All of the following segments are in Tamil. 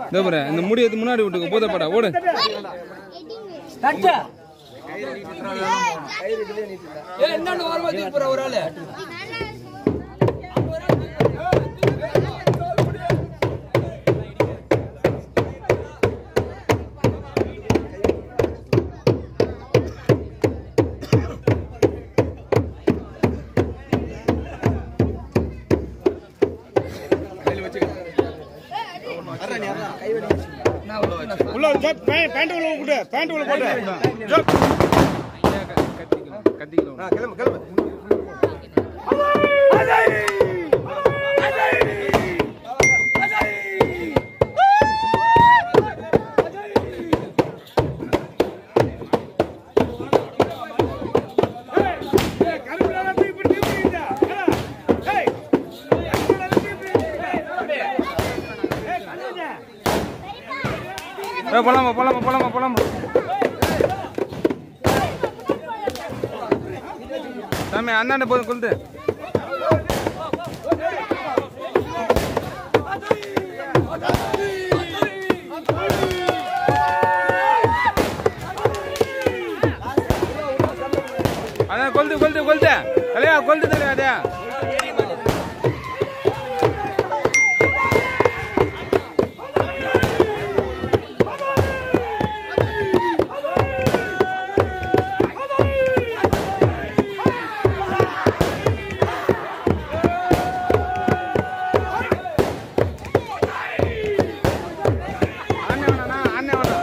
இதோ பாரு இந்த முடி எடுத்து முன்னாடி விட்டுக்கு பூதப்படா ஓடு என்னன்னு ஓரமா தூக்கி போற ஒரு ஆளு உள்ள ஜப் பேண்ட் உள்ள போட்டு பேண்ட் உள்ள போட்டு ஜப் கத்திக்கலாம் கத்திக்கலாம் கிளம்பு கிளம்பு ஏ போலாமா போலாமா போலாமா போலாமா சாமி அண்ணாண்ட போதும் கொண்டு அதான் கொல்து கொல்து கொல்து தலையா கொல்து தலையா அதே அண்ணே வேணா அண்ணே வேணா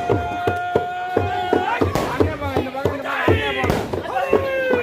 அண்ணே போங்க இந்த பக்கம் இந்த பக்கம் அண்ணே போங்க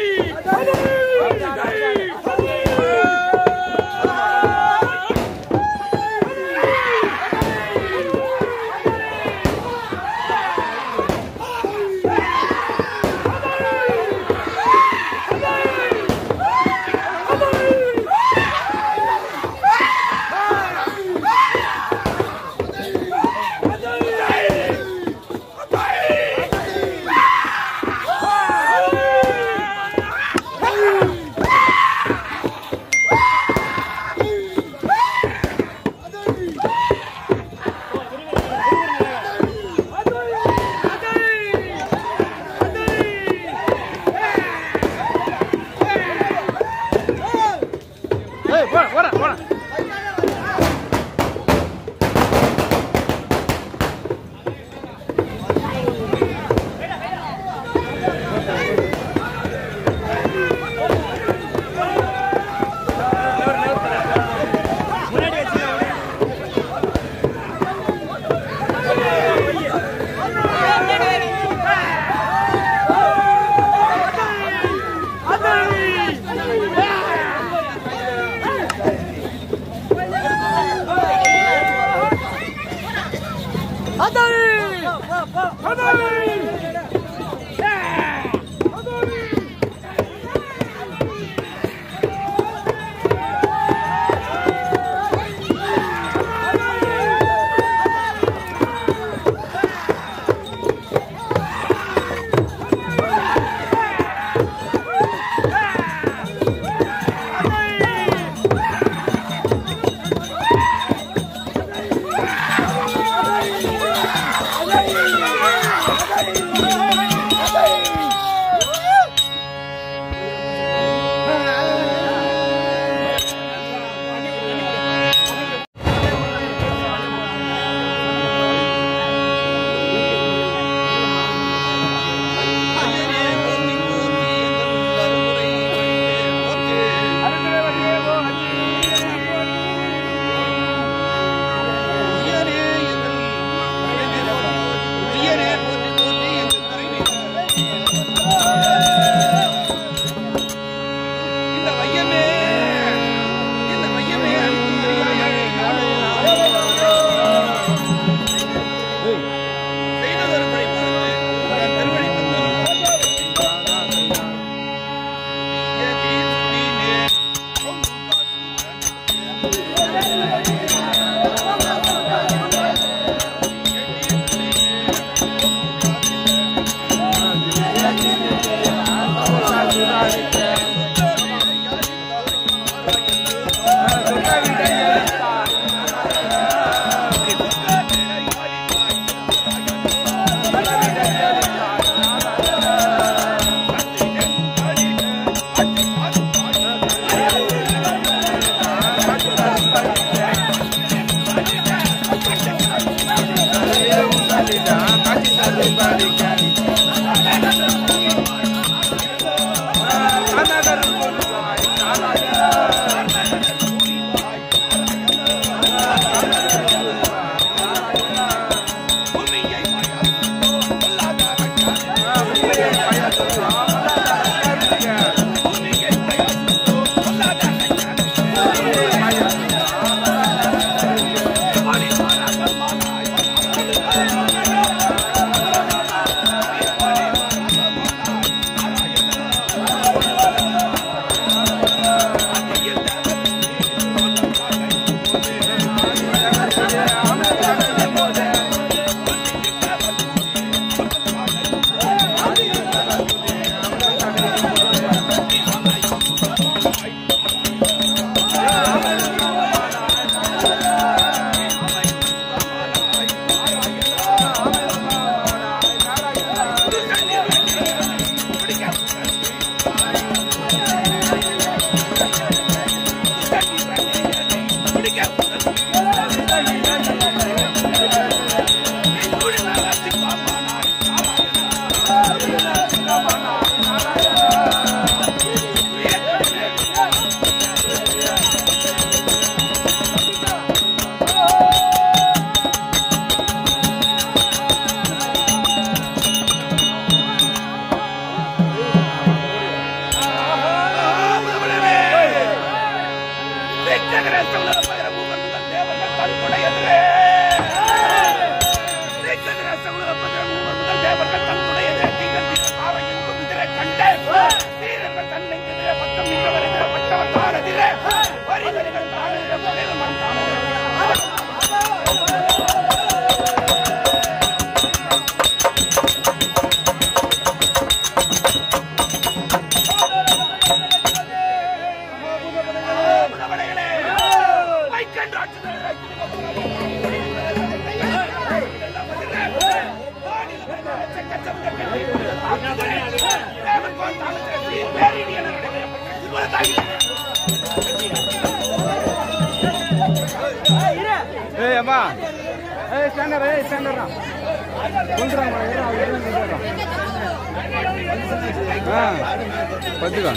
ஏய் போடா போடா போடா உயரே போற்றி போற்றி எங்கள் ஏய் அம்மா ஏய் ஸ்டாண்டர் ஏய் ஸ்டாண்டர்டா கொண்டுறாங்க ஆ பத்துக்கா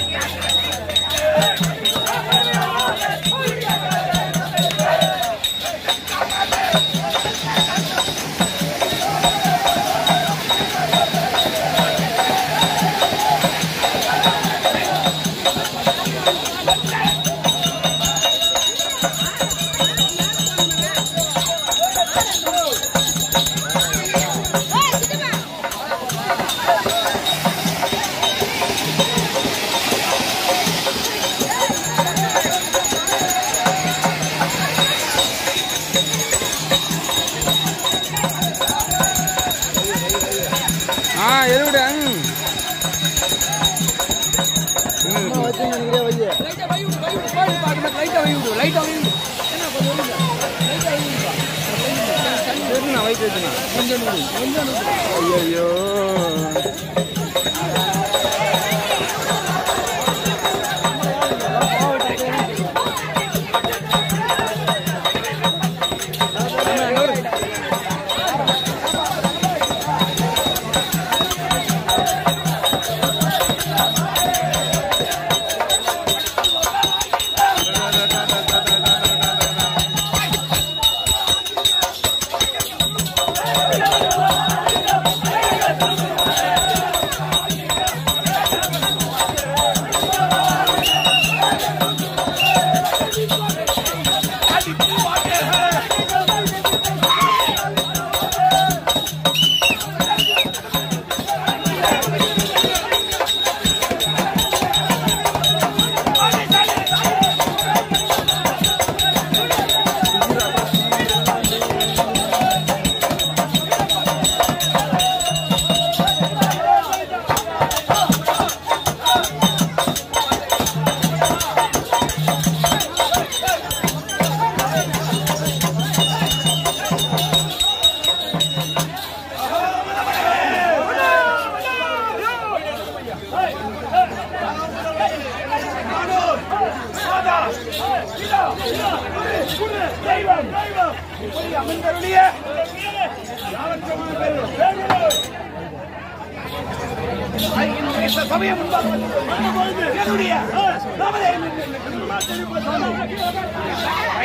ஆ எருவிட லைட்டா வை விடு, வை விடு, கோழி பாக்குற மாதிரி லைட்டா வை விடு, லைட்டா வை விடு. என்ன கொஞ்சம் வை விடு. லைட்டா வை விடு. எருனா வயிற்று வச்சுனா கொஞ்சம் விடு, கொஞ்சம் விடு. ஐயோ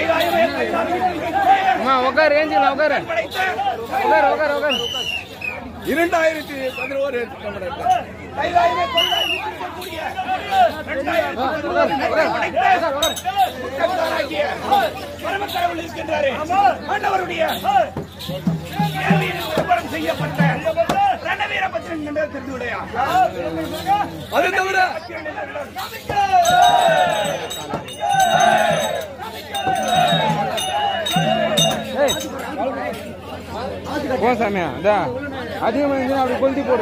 அம்மா உட்காரு ஏஞ்சிக்கலாம் உட்காரு உட்காரு உட்காரு உட்காரு இரண்டாயிரத்தி பதினோரு தமிழர்கள் கைலாயமே கொள்ளாய் வீட்டிற்கக்கூடிய இரண்டாயிரத்தி பதினோரு படைத்த குற்றத்தாராகிய பரமக்கடவுள் இருக்கின்றாரே ஆண்டவருடைய கேள்வியில் விளம்பரம் செய்யப்பட்ட ரணவீரபத்திரன் என்ற திருவிடையா அது தவிர போ சாமியா இதா அதிகமாக இருந்துச்சுன்னா அப்படி கொளுத்தி போடு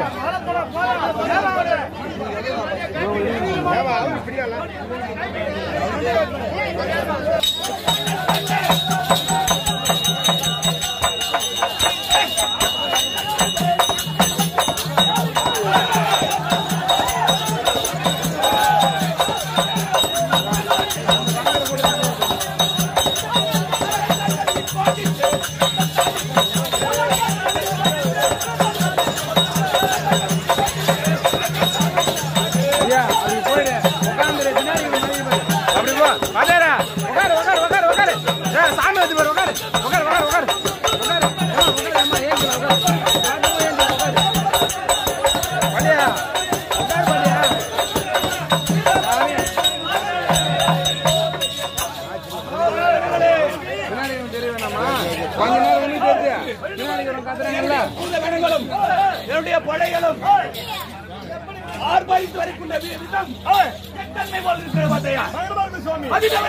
ஐயா அப்படி போயிடு உட்காந்துரு பின்னாடி முன்னாடி போயிடு. அப்படி போ வந்தாரா உட்காரு உட்காரு உட்காரு உட்காரு ஏய், சாமி வச்சு பாரு உட்காரு உட்காரு உட்காரு உட்காரு உட்காரு அம்மா, உட்காரு அம்மா ஏஞ்சி வா, உட்காரு ராஜம்மா, ஏஞ்சி வா, உட்காரு பாண்டியா உட்காரு பாண்டியா சாமி. பின்னாடி இவன் தெரிய வேணாமா கொஞ்ச நேரம் உனக்கு தெரியுது பின்னாடி இவன் கத்துறாங்கல்ல பூதகணங்களும் என்னுடைய படைகளும் ஆர்ப்பாய்த்து வரைக்குள்ள விதம் எத்தன்மை போல் இருக்கிற பார்த்தையா அது தவிர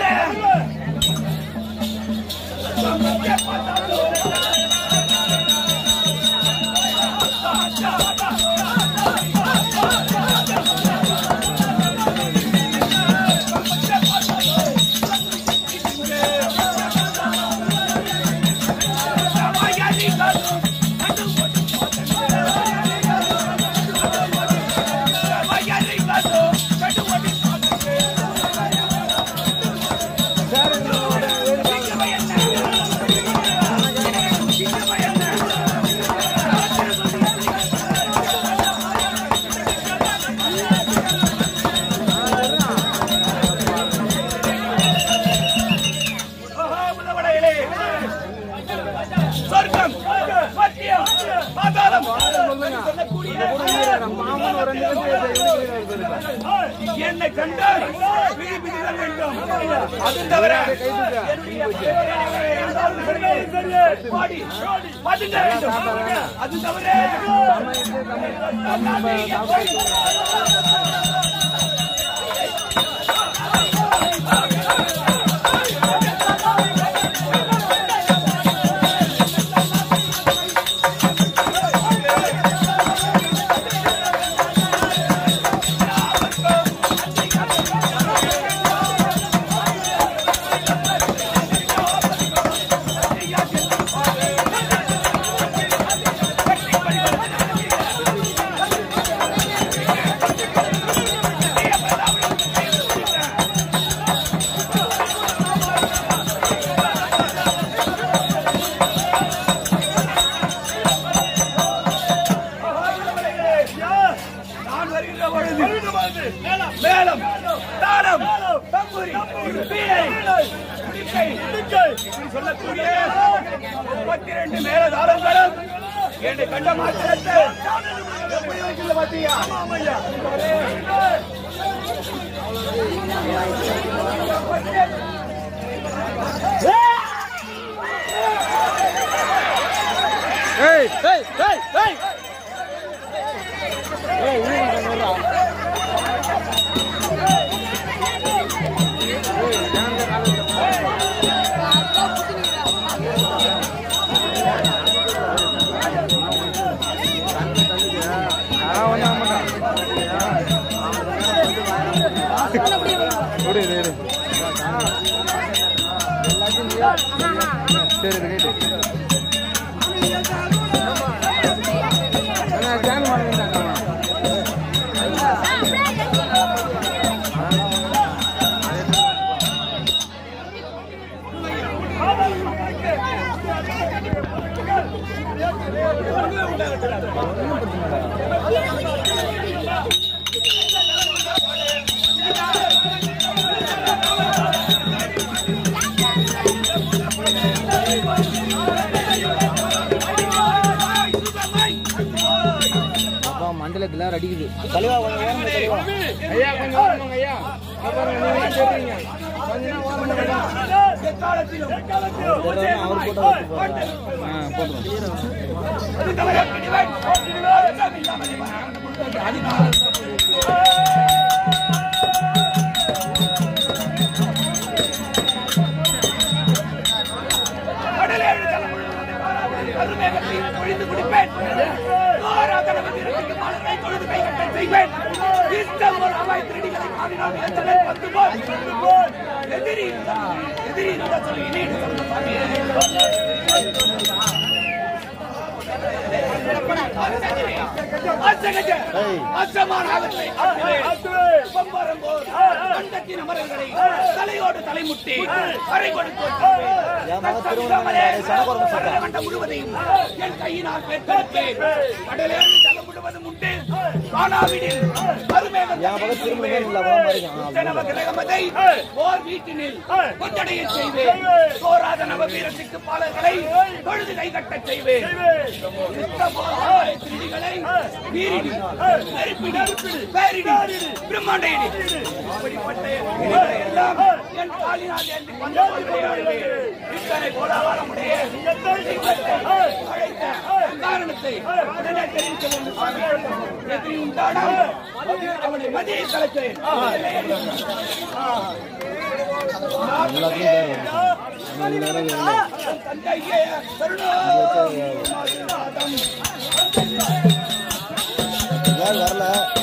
முதவடையிலே சொர்க்கம் சத்தியம் பாதாளம் சொல்லக்கூடிய மாமன் ஒரு ரெண்டு பேர் என்னை கண்டால் பிடி பிடிதல் வேண்டும் அது தவிர பாடி பதுங்க வேண்டும் அது தவிர நான் வருகின்ற பொழுது மேலம் தாளம் தம்புரி பீடை குடிக்கை இப்படி சொல்லக்கூடிய முப்பத்தி ரெண்டு மேல தாளங்களும் என்னை கண்ட மாத்திரத்தை எப்படி வைக்கல பாத்தியா ஏய் ஏய் ஏய் ஏய் ஏய் உள்ள வரடா சரி ரைட்டு ஜான் ಮಾಡಿದ್ದಾನೆ Bye. அடிக்குது தலைவா கொஞ்சம் ஓரமா தலைவா ஐயா கொஞ்சம் ஓரமாங்க ஐயா அப்புறம் நீங்க ஏன் கேட்டீங்க கொஞ்ச நேரம் ஓரமாங்க ஐயா. அவர் போட்டோ ஆ போட்டுருவோம் தலையோடு தலைமுட்டி அரை கொடுத்து என் மகன் திருவண்ணாமலை சனகோரம் சொல்றேன் முழுவதையும் என் கையினால் பெற்றெடுத்தேன் கடலில் ஜலம் முழுவதும் உண்டு காணாவிடில் அருமேகம் என் மகன் திருமணமே இல்லை வர மாதிரி நவ கிரகமதை ஓர் வீட்டினில் கொண்டடைய செய்வேன் சோராத நவ வீரத்துக்கு பாலர்களை தொழுது கை கட்டச் செய்வேன் யுத்த போராட்ட திருடிகளை வீரிடி நெருப்பிடி பேரிடி பிரம்மாண்ட இடி அப்படிப்பட்ட இடிகளை எல்லாம் என் காலினால் ஏந்தி கொண்டு போய் விளையாடுவேன் இத்தனை கோலாகலமுடைய அழைத்த காரணத்தை உடனே தெரிவிக்க வேண்டும் சுவாமி. எதிரி உண்டானால் அவனை மதியை கலைக்கிறேன் தந்தையே கருணாநாதம் யார் வரல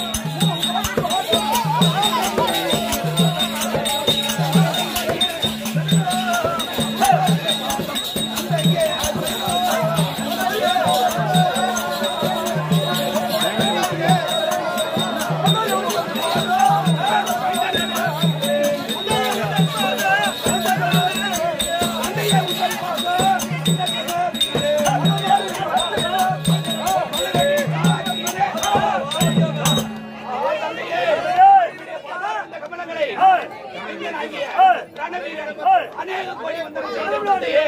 அந்த கமலங்களை ஐயனாகிய ரணவீரன் அநேக கோடி வந்தனம் செய்த தந்தையே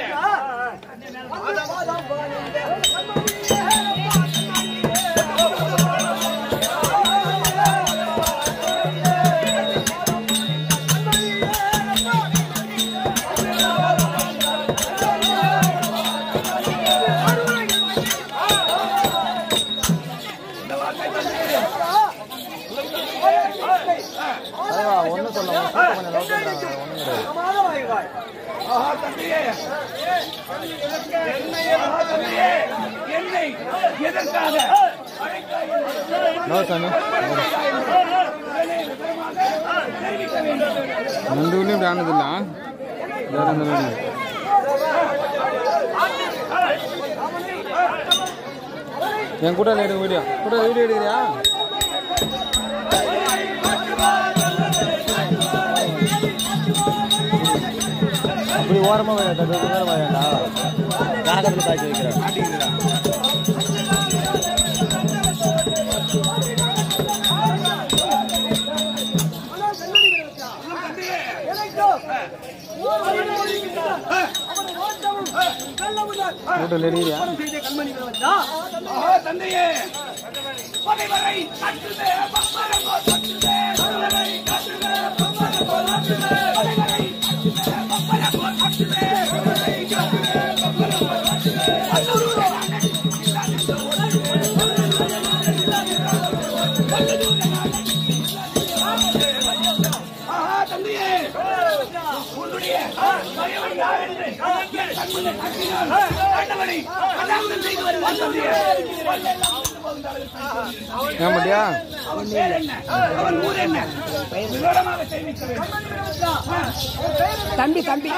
தலைவா ஒன்றும் சொல்ல கொஞ்சம் லவ் பண்ணுறாங்க ஒன்றும் கிடையாது ஆஹா தந்தையே என்னை ஆஹா தந்தையே என்னை எதற்காக அழைத்தாய் என்று நோ சாமி உடனே விவரமாக தெரிவிக்க வேண்டும் ரெண்டு ஊர்லயும் இப்படி ஆனதில்ல வேற எந்த ஊர்லயும் இல்ல. என் கூட எடுக்க வீடியோ கூட வீடியோ எடுக்கிறியா இப்படி ஓரமாக நேரம் வேண்டா காகத்தில் காய்ச்சி வைக்கிறேன் வீட்டில் எடுக்கிறியா ஆஹா தந்தையே பகைவரை கட்டுதே பம்பரங்கோ கட்டுதே பகைவரை கட்டுதே பம்பரங்கோ கட்டுதே பகைவரை கட்டுதே பம்பரங்கோ கட்டுதே பகைவரை கட்டுதே பம்பரங்கோ கட்டுதே அல்லூரே ஆஹா தந்தையே உன்னுடைய பகைவன் யார் என்று என் கண்முன்னே காட்டினார். ஆண்டவனை அனாவரணம் செய்து வருவான் தந்தையே ஏன் மாட்டியா அவன் பேர் என்ன அவன் ஊர் என்ன விவரமாக தெரிவிக்க வேண்டும் தம்பி தம்பி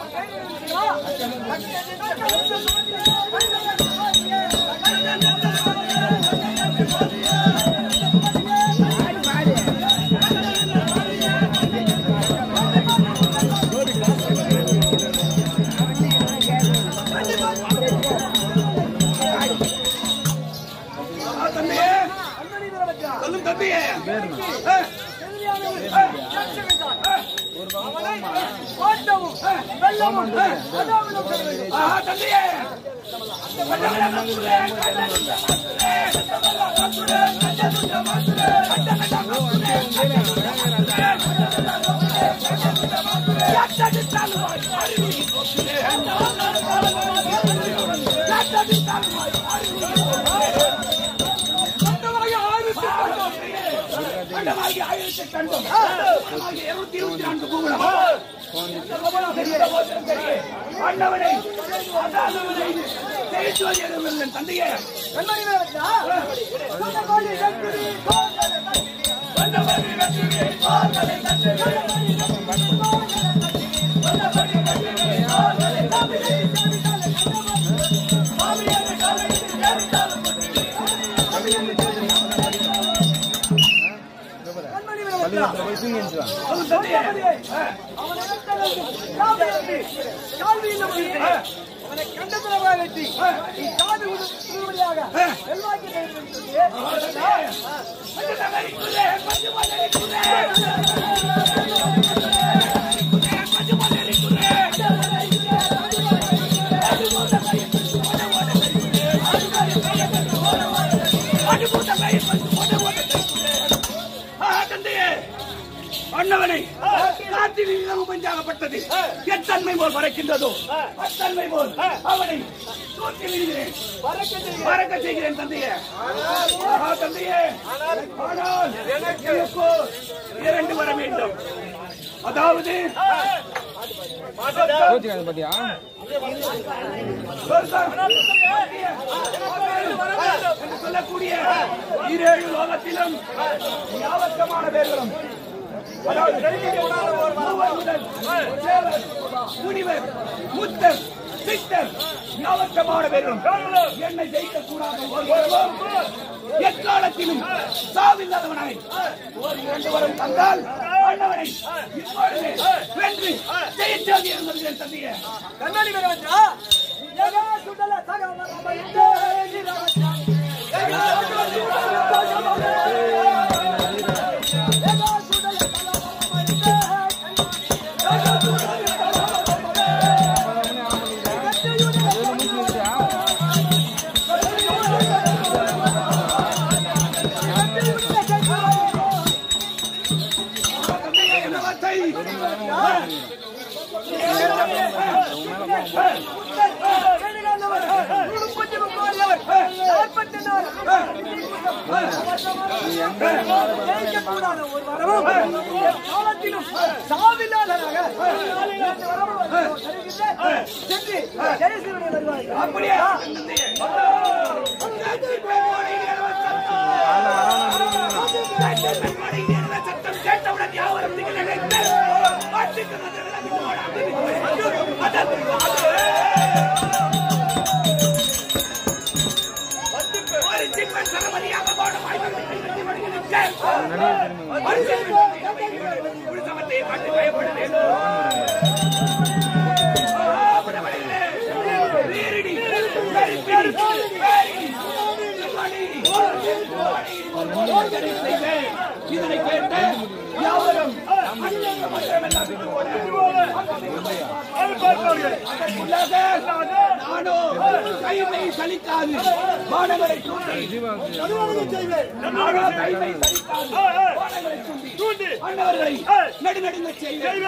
ஆ, தம்பியே சொல்லும் தம்பியே ஆ, ஆ, தம்பியே கண்டமாகி ஆயிரத்தை கண்டோம் கண்டமாகி இருநூத்தி இருபத்தி நான்கு பூங்குளம் அண்ணவனை அண்ணாதவனை பேசுவது எதுவும் என் தந்தையே பள்ளிக்கூடத்துல போய் தூங்கி எழுந்துருவான் சொல்லும் தந்தையே அவனை கண்டத்துல வெட்டி நீ சாமி உருவடியாக செல்வாக்கி தந்தையே அண்ணவனை காற்றில் இளம் பஞ்சாகப்பட்டது எத்தன்மை போல் பறக்கின்றதோ அத்தன்மை போல் அவனை தூக்கி விடுகிறேன் பறக்க செய்கிறேன் தந்தையே ஆஹா, தந்தையே ஆனால் எனக்கோ இரண்டு வர வேண்டும் அதாவது கோச்சிக்காது பாத்தியா என்று சொல்லக்கூடிய ஈரேழு லோகத்திலும் யாவக்கமான பேர்களும் அதாவது மூவர் முதல் தேவர், முனிவர் முத்தர் சித்தர் யாவக்கமான பேர்களும் என்னை ஜெயிக்கக்கூடாத ஒருவரும் எக்காலத்திலும் சாவில்லாதவனாய் ஒரு இரண்டு வரும் தந்தால் அண்ணவனை இப்பொழுது வென்று ஜெயிச்சாதி என்பது தந்தையே கண்ணாடி வேற வச்சா ஏகா சுடல சகம அமர்ந்தே நிரவச்சா ஏகா சுடல சகம ஏகா சுடல சகம அமர்ந்தே ஏகா சுடல தந்தையே என்ன வார்த்தை அப்படியே தந்தையே சத்தம் கேட்டவுடன் யாவரும் திகில் நினைத்து அடித்து ஒரு சிம்மன் சரமதியாக போனமாய் வந்து கைப்பற்றி வருகிறேன். ஒரு சிம்மன் புனிதமத்தை காட்டி பயப்பட வேண்டும். ஆபரவர்களே, வீரடி, கரிப்பிடி, பேரி, மணி, மோதனை செய்வேன். இதனை கேட்டு யாவரும் அண்ணன் மன்றமெல்லாம் விட்டு அதற்குள்ளாக நானோ கைமை சலிக்காது மாணவரை தூண்டி நானோ கைமை சலிக்காது மாணவரை தூண்டி அண்ணவர்களை நடுநடுங்க செய்வேன்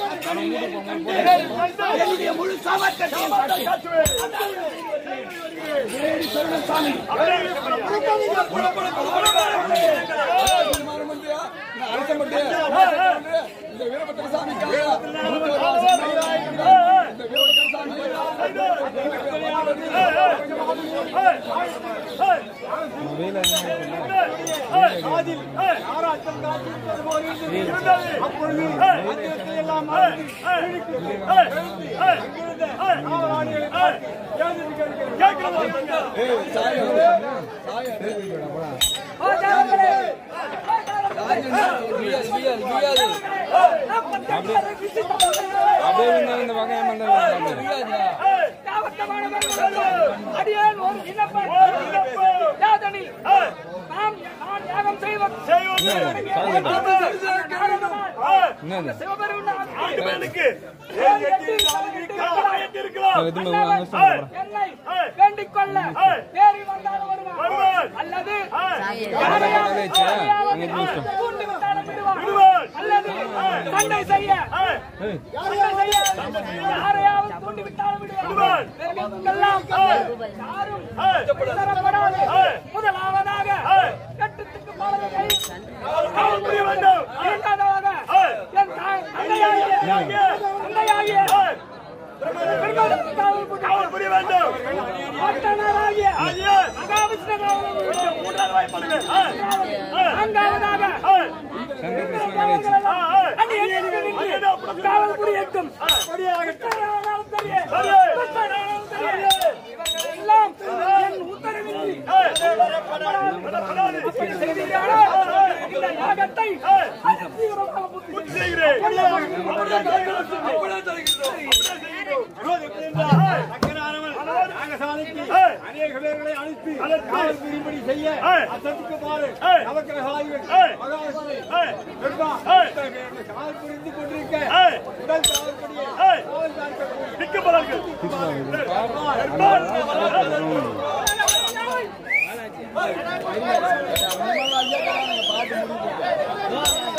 என்னுடைய முழு சாமர்த்தியத்தையும் காட்டுவேன். ஏழு சரணசாமி அப்படியே இருந்தாலும் இந்த பக்கம் ஏமாந்தா அடியேன் ஒரு விண்ணப்பம் யாதெனில் நாம் நான் யாகம் செய்வ என்னது சிவபெருமான் ஆண்டவனுக்கு ஏழு எட்டு நாலு இருக்கலாம் எட்டு இருக்கலாம் இது மாதிரி அங்கே சொல்ல என்னை வேண்டிக் கொள்ள தேறி வந்தாலும் வருவான் வருவான். அல்லது கடவுளே வச்சா, அங்கே போய் வச்சோம். தூண்டி விட்டாலும் விடுவான் விடுவான். அல்லது சண்டை செய்ய ஏய் சண்டை செய்ய யாரையாவது தூண்டி விட்டாலும் விடுவான் விடுவான். எல்லாம் யாரும் தரப்படாது முதலாவதாக எட்டுத்துக்கு பாலகை காவல் புரிய வேண்டும் இரண்டாவதாக என் தாய் தந்தையாகிய தந்தையாகிய பெருமாளுக்கு காவல் புரிய காவல் புரிய வேண்டும் பட்டணராகிய ஆகிய மகாவிஷ்ணு காவல் புரிய மூன்றாவது வாய்ப்பாடுங்க நான்காவதாக சங்கர் கிருஷ்ணா காலேஜ் அந்நியர்களுக்கு காவல் புரியட்டும் கிருஷ்ணரானாலும் சரி, கிருஷ்ணரானாலும் சரி, இவர்கள் எல்லாம் என் உத்தரவின்றி அப்படி செய்தீர்களோ, இந்த யாகத்தை தீவிரமாக புத்தி செய்கிறேன் அநேக பேர்களை அழைத்து அழைத்து. காவல் புரியும்படி செய்ய ஏய். அசத்துக்குமாறு ஏய். நவக்கிரகாதிகள் ஏய். மகாவிஷ்ணு ஏய். பெருமா ஏய். இத்தனை பேர்களை காவல் புரிந்து கொண்டிருக்க ஏய். உடல் காவல்படியே ஏய். காவல் பார்க்கக்கூடிய மிக்க பலர்கள் ஐயா, ஐயா, பாட்டு முடிஞ்சு